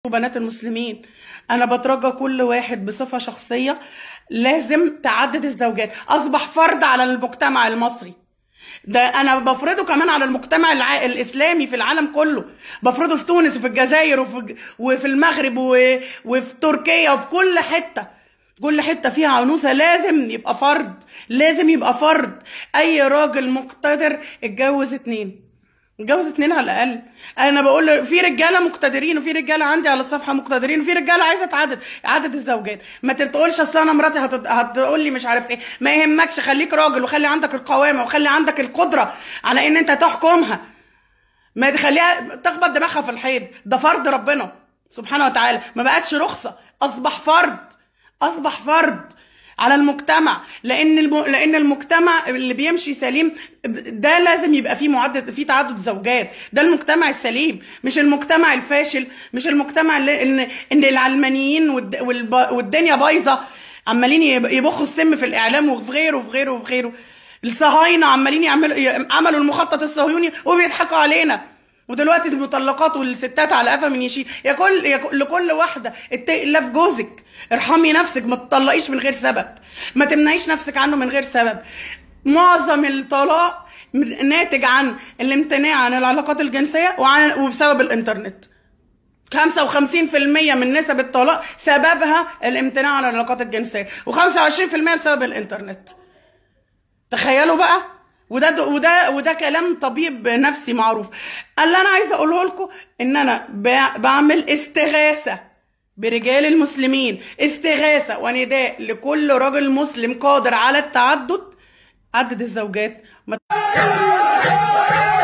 وبنات المسلمين انا بترجى كل واحد بصفه شخصيه لازم تعدد الزوجات اصبح فرض على المجتمع المصري ده انا بفرضه كمان على المجتمع الع... الاسلامي في العالم كله بفرضه في تونس وفي الجزائر وفي وفي المغرب و... وفي تركيا وفي كل حته كل حته فيها عنوسه لازم يبقى فرض لازم يبقى فرض اي راجل مقتدر اتجوز اتنين اتجوز اتنين على الاقل انا بقول في رجاله مقتدرين وفي رجاله عندي على الصفحه مقتدرين وفي رجاله عايزه تعدد عدد الزوجات ما تقولش اصل انا مراتي هتد... هتقول لي مش عارف ايه ما يهمكش خليك راجل وخلي عندك القوامه وخلي عندك القدره على ان انت تحكمها ما تخليها تخبط دماغها في الحيط ده فرض ربنا سبحانه وتعالى ما بقتش رخصه اصبح فرض اصبح فرض على المجتمع لان الم... لان المجتمع اللي بيمشي سليم ده لازم يبقى فيه معدد فيه تعدد زوجات ده المجتمع السليم مش المجتمع الفاشل مش المجتمع اللي ان, إن العلمانيين والد... والب... والدنيا بايظه عمالين يبخوا السم في الاعلام وفي غيره وفي غيره وفي غيره الصهاينه عمالين يعملوا عملوا المخطط الصهيوني وبيضحكوا علينا ودلوقتي المطلقات والستات على قفا من يشيل يا كل يا كل- لكل واحده اتقي الله في جوزك ارحمي نفسك ما تطلقيش من غير سبب ما تمنعيش نفسك عنه من غير سبب معظم الطلاق ناتج عن الامتناع عن العلاقات الجنسيه وعن وبسبب الانترنت 55% من نسب الطلاق سببها الامتناع عن العلاقات الجنسيه و25% بسبب الانترنت تخيلوا بقى وده وده وده كلام طبيب نفسي معروف اللي انا عايزه اقوله لكم ان انا ب- بعمل استغاثه برجال المسلمين استغاثه ونداء لكل راجل مسلم قادر على التعدد عدد الزوجات ما